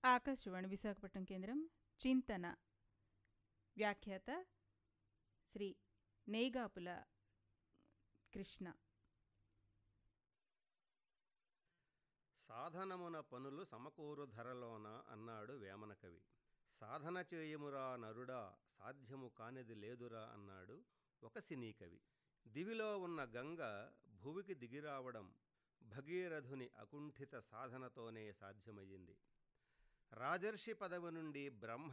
ఆకాశవాణి విశాఖపట్నం కేంద్రం చింతన వ్యాఖ్యాత శ్రీ నేగాపుల కృష్ణ సాధనమున పనులు సమకూరు ధరలోన అన్నాడు వేమన కవి సాధన చేయుమురా నరుడా సాధ్యము కానిది లేదురా అన్నాడు ఒక సినీ కవి దివిలో ఉన్న గంగ భువికి దిగిరావడం భగీరథుని అకుంఠిత సాధనతోనే సాధ్యమయ్యింది రాజర్షి పదవి నుండి బ్రహ్మ